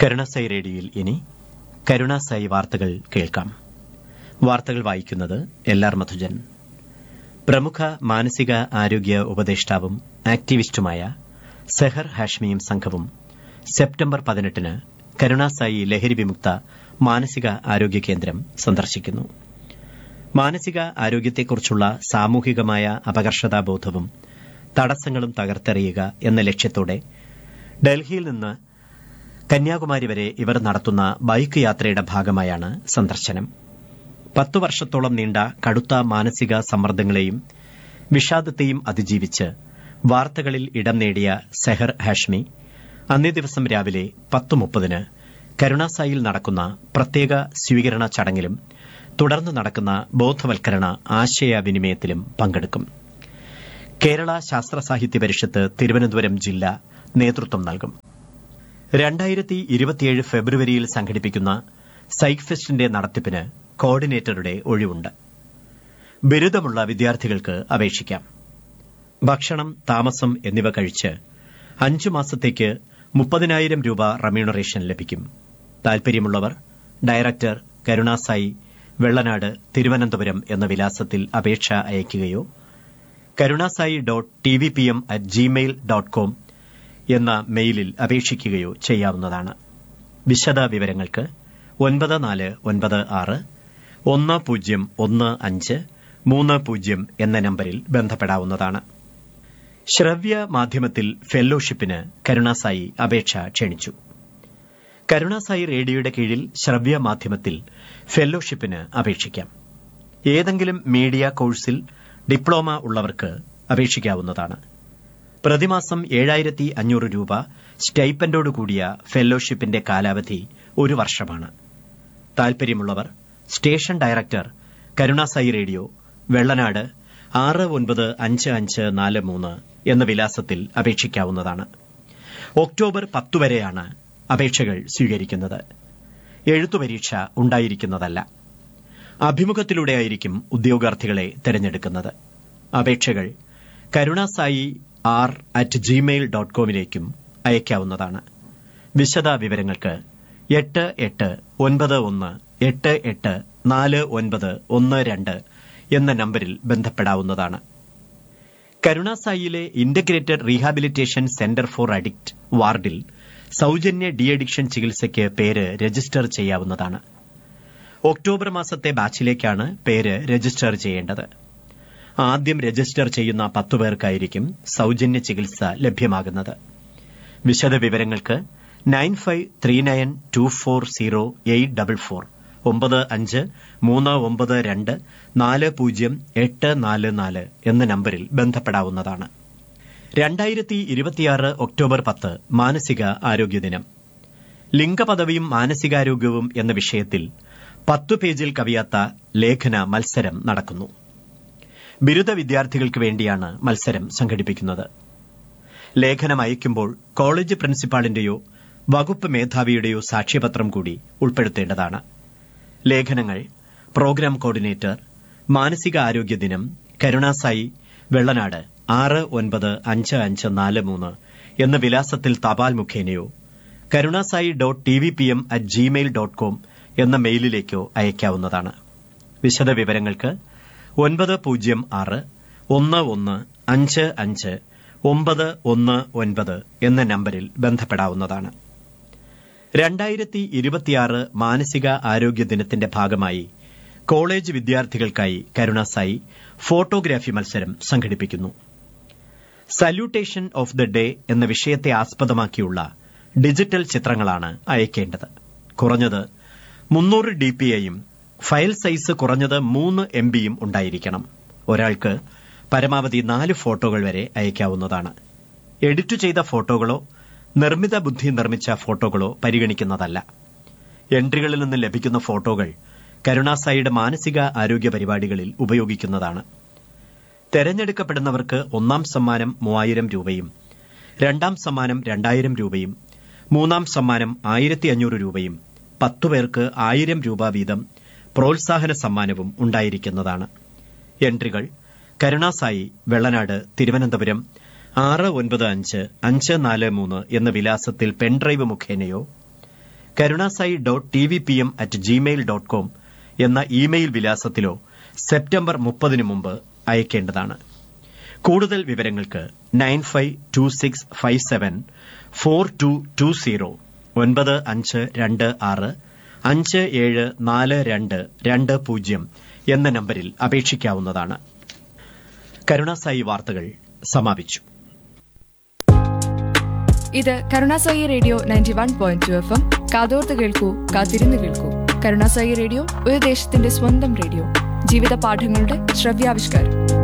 കരുണാസായി റേഡിയോയിൽ ഇനി കരുണാസായി വാർത്തകൾ കേൾക്കാം വാർത്തകൾ വായിക്കുന്നത് എൽ ആർ മധുജൻ പ്രമുഖ മാനസിക ആരോഗ്യ ഉപദേഷ്ടാവും ആക്ടിവിസ്റ്റുമായ സെഹർ ഹാഷ്മിയും സംഘവും സെപ്റ്റംബർ പതിനെട്ടിന് കരുണാസായി ലഹരി വിമുക്ത മാനസിക ആരോഗ്യ കേന്ദ്രം സന്ദർശിക്കുന്നു മാനസിക ആരോഗ്യത്തെക്കുറിച്ചുള്ള സാമൂഹികമായ അപകർഷതാബോധവും തടസ്സങ്ങളും തകർത്തെറിയുക എന്ന ലക്ഷ്യത്തോടെ ഡൽഹിയിൽ നിന്ന് കന്യാകുമാരി വരെ ഇവർ നടത്തുന്ന ബൈക്ക് യാത്രയുടെ ഭാഗമായാണ് സന്ദർശനം പത്തു വർഷത്തോളം നീണ്ട കടുത്ത മാനസിക സമ്മർദ്ദങ്ങളെയും വിഷാദത്തെയും അതിജീവിച്ച് വാർത്തകളിൽ ഇടം നേടിയ സെഹർ ഹാഷ്മി അന്നേ ദിവസം രാവിലെ പത്ത് മുപ്പതിന് കരുണാസായിൽ നടക്കുന്ന പ്രത്യേക സ്വീകരണ ചടങ്ങിലും തുടർന്ന് നടക്കുന്ന ബോധവൽക്കരണ ആശയവിനിമയത്തിലും പങ്കെടുക്കും കേരള ശാസ്ത്ര സാഹിത്യ പരിഷത്ത് തിരുവനന്തപുരം ജില്ല നേതൃത്വം നൽകും രണ്ടായിരത്തി ഇരുപത്തിയേഴ് ഫെബ്രുവരിയിൽ സംഘടിപ്പിക്കുന്ന സൈക്ക് ഫെസ്റ്റിന്റെ നടത്തിപ്പിന് കോർഡിനേറ്ററുടെ ഒഴിവുണ്ട് ബിരുദമുള്ള വിദ്യാർത്ഥികൾക്ക് അപേക്ഷിക്കാം ഭക്ഷണം താമസം എന്നിവ കഴിച്ച് അഞ്ചു മാസത്തേക്ക് മുപ്പതിനായിരം രൂപ റമ്യൂണറേഷൻ ലഭിക്കും താൽപര്യമുള്ളവർ ഡയറക്ടർ കരുണാസായി വെള്ളനാട് തിരുവനന്തപുരം എന്ന വിലാസത്തിൽ അപേക്ഷ അയയ്ക്കുകയോ Karunasai dot T V P M at Gmail dot com എന്ന മെയിലിൽ അപേക്ഷിക്കുകയോ ചെയ്യാവുന്നതാണ് വിശദ വിവരങ്ങൾക്ക് ഒൻപത് നാല് ഒൻപത് ആറ് ഒന്ന് പൂജ്യം ഒന്ന് അഞ്ച് മൂന്ന് പൂജ്യം എന്ന നമ്പരിൽ ബന്ധപ്പെടാവുന്നതാണ് ശ്രവ്യ മാധ്യമത്തിൽ ഫെല്ലോഷിപ്പിന് കരുണാസായി അപേക്ഷ ക്ഷണിച്ചു കരുണാസായി റേഡിയോയുടെ കീഴിൽ ശ്രവ്യ മാധ്യമത്തിൽ ഫെല്ലോഷിപ്പിന് അപേക്ഷിക്കാം ഏതെങ്കിലും മീഡിയ കോഴ്സിൽ ഡിപ്ലോമ ഉള്ളവർക്ക് അപേക്ഷിക്കാവുന്നതാണ് പ്രതിമാസം ഏഴായിരത്തി അഞ്ഞൂറ് രൂപ സ്റ്റൈപ്പൻഡോടുകൂടിയ ഫെല്ലോഷിപ്പിന്റെ കാലാവധി ഒരു വർഷമാണ് താൽപര്യമുള്ളവർ station director Karunasai radio Vellanad ആറ് ഒൻപത് അഞ്ച് അഞ്ച് നാല് മൂന്ന് എന്ന വിലാസത്തിൽ അപേക്ഷിക്കാവുന്നതാണ് ഒക്ടോബർ പത്ത് വരെയാണ് അപേക്ഷകൾ സ്വീകരിക്കുന്നത് എഴുത്തുപരീക്ഷ ഉണ്ടായിരിക്കുന്നതല്ല അഭിമുഖത്തിലൂടെയായിരിക്കും ഉദ്യോഗാർത്ഥികളെ തെരഞ്ഞെടുക്കുന്നത് അപേക്ഷകൾ Karunasai R at Gmail dot കോമിലേക്കും അയക്കാവുന്നതാണ് വിശദ വിവരങ്ങൾക്ക് എട്ട് എട്ട് ഒൻപത് ഒന്ന് എട്ട് എട്ട് നാല് ഒൻപത് ഒന്ന് രണ്ട് എന്ന നമ്പരിൽ ബന്ധപ്പെടാവുന്നതാണ് കരുണാസായിയിലെ integrated rehabilitation centre for addict വാർഡിൽ സൌജന്യ ഡി അഡിക്ഷൻ ചികിത്സയ്ക്ക് പേര് രജിസ്റ്റർ ചെയ്യാവുന്നതാണ് ഒക്ടോബർ മാസത്തെ ബാച്ചിലേക്കാണ് പേര് രജിസ്റ്റർ ചെയ്യേണ്ടത് ആദ്യം രജിസ്റ്റർ ചെയ്യുന്ന പത്തു പേർക്കായിരിക്കും സൌജന്യ ചികിത്സ ലഭ്യമാകുന്നത് വിശദവിവരങ്ങൾക്ക് nine five three nine two four zero eight double four ഒമ്പത് അഞ്ച് മൂന്ന് ഒമ്പത് രണ്ട് നാല് പൂജ്യം എട്ട് നാല് നാല് എന്ന നമ്പരിൽ ബന്ധപ്പെടാവുന്നതാണ് രണ്ടായിരത്തി ഇരുപത്തിയാറ് ഒക്ടോബർ പത്ത് മാനസിക ആരോഗ്യ ദിനം ലിംഗപദവിയും മാനസികാരോഗ്യവും എന്ന വിഷയത്തിൽ പത്തു പേജിൽ കവിയാത്ത ലേഖന മത്സരം നടക്കുന്നു ബിരുദ വിദ്യാർത്ഥികൾക്ക് വേണ്ടിയാണ് മത്സരം സംഘടിപ്പിക്കുന്നത് ലേഖനം അയക്കുമ്പോൾ കോളേജ് പ്രിൻസിപ്പാളിന്റെയോ വകുപ്പ് മേധാവിയുടെയോ സാക്ഷ്യപത്രം കൂടി ഉൾപ്പെടുത്തേണ്ടതാണ് ലേഖനങ്ങൾ പ്രോഗ്രാം കോർഡിനേറ്റർ മാനസിക ആരോഗ്യ ദിനം കരുണാസായി വെള്ളനാട് ആറ് ഒൻപത് അഞ്ച് അഞ്ച് നാല് മൂന്ന് എന്ന വിലാസത്തിൽ തപാൽ മുഖേനയോ Karunasai dot T V P M at Gmail dot com എന്ന മെയിലിലേക്കോ അയക്കാവുന്നതാണ് വിശദവിവരങ്ങൾക്ക് ഒൻപത് പൂജ്യം ആറ് ഒന്ന് ഒന്ന് അഞ്ച് അഞ്ച് ഒമ്പത് ഒന്ന് ഒൻപത് എന്ന നമ്പരിൽ ബന്ധപ്പെടാവുന്നതാണ് രണ്ടായിരത്തി ഇരുപത്തിയാറ് മാനസിക ആരോഗ്യ ദിനത്തിന്റെ ഭാഗമായി കോളേജ് വിദ്യാർത്ഥികൾക്കായി കരുണാസായി ഫോട്ടോഗ്രാഫി മത്സരം സംഘടിപ്പിക്കുന്നു സല്യൂട്ടേഷൻ ഓഫ് ദ ഡേ എന്ന വിഷയത്തെ ആസ്പദമാക്കിയുള്ള ഡിജിറ്റൽ ചിത്രങ്ങളാണ് അയക്കേണ്ടത് കുറഞ്ഞത് മുന്നൂറ് ഡി പി ഐയും ഫയൽ സൈസ് കുറഞ്ഞത് മൂന്ന് എം ബിയും ഉണ്ടായിരിക്കണം ഒരാൾക്ക് പരമാവധി നാല് ഫോട്ടോകൾ വരെ അയക്കാവുന്നതാണ് എഡിറ്റ് ചെയ്ത ഫോട്ടോകളോ നിർമ്മിത ബുദ്ധി നിർമ്മിച്ച ഫോട്ടോകളോ പരിഗണിക്കുന്നതല്ല എൻട്രികളിൽ നിന്ന് ലഭിക്കുന്ന ഫോട്ടോകൾ കരുണാസായിയുടെ മാനസിക ആരോഗ്യ പരിപാടികളിൽ ഉപയോഗിക്കുന്നതാണ് തെരഞ്ഞെടുക്കപ്പെടുന്നവർക്ക് ഒന്നാം സമ്മാനം മൂവായിരം രൂപയും രണ്ടാം സമ്മാനം രണ്ടായിരം രൂപയും മൂന്നാം സമ്മാനം ആയിരത്തി അഞ്ഞൂറ് രൂപയും പത്തു പേർക്ക് ആയിരം രൂപ വീതം പ്രോത്സാഹന സമ്മാനവും ഉണ്ടായിരിക്കുന്നതാണ് എൻട്രികൾ കരുണാസായി വെള്ളനാട് തിരുവനന്തപുരം ആറ് ഒൻപത് അഞ്ച് അഞ്ച് നാല് മൂന്ന് എന്ന വിലാസത്തിൽ പെൻഡ്രൈവ് മുഖേനയോ Karunasai dot T V P M at Gmail dot com എന്ന ഇമെയിൽ വിലാസത്തിലോ സെപ്റ്റംബർ മുപ്പതിനു മുമ്പ് അയക്കേണ്ടതാണ് കൂടുതൽ വിവരങ്ങൾക്ക് nine five two six five seven four two two zero ഒൻപത് അഞ്ച് രണ്ട് ആറ് അഞ്ച് ഏഴ് നാല് രണ്ട് രണ്ട് പൂജ്യം എന്ന നമ്പരിൽ അപേക്ഷിക്കാവുന്നതാണ് കരുണാസായി വാർത്തകൾ സമാപിച്ചു ഇത് Karunasai radio ninety one point two F M കാതോർത്ത് കേൾക്കൂ കാത്തിരുന്ന് കേൾക്കൂ കരുണാസായി റേഡിയോ ഒരു ദേശത്തിന്റെ സ്വന്തം റേഡിയോ ജീവിത പാഠങ്ങളുടെ ശ്രവ്യാവിഷ്കാരം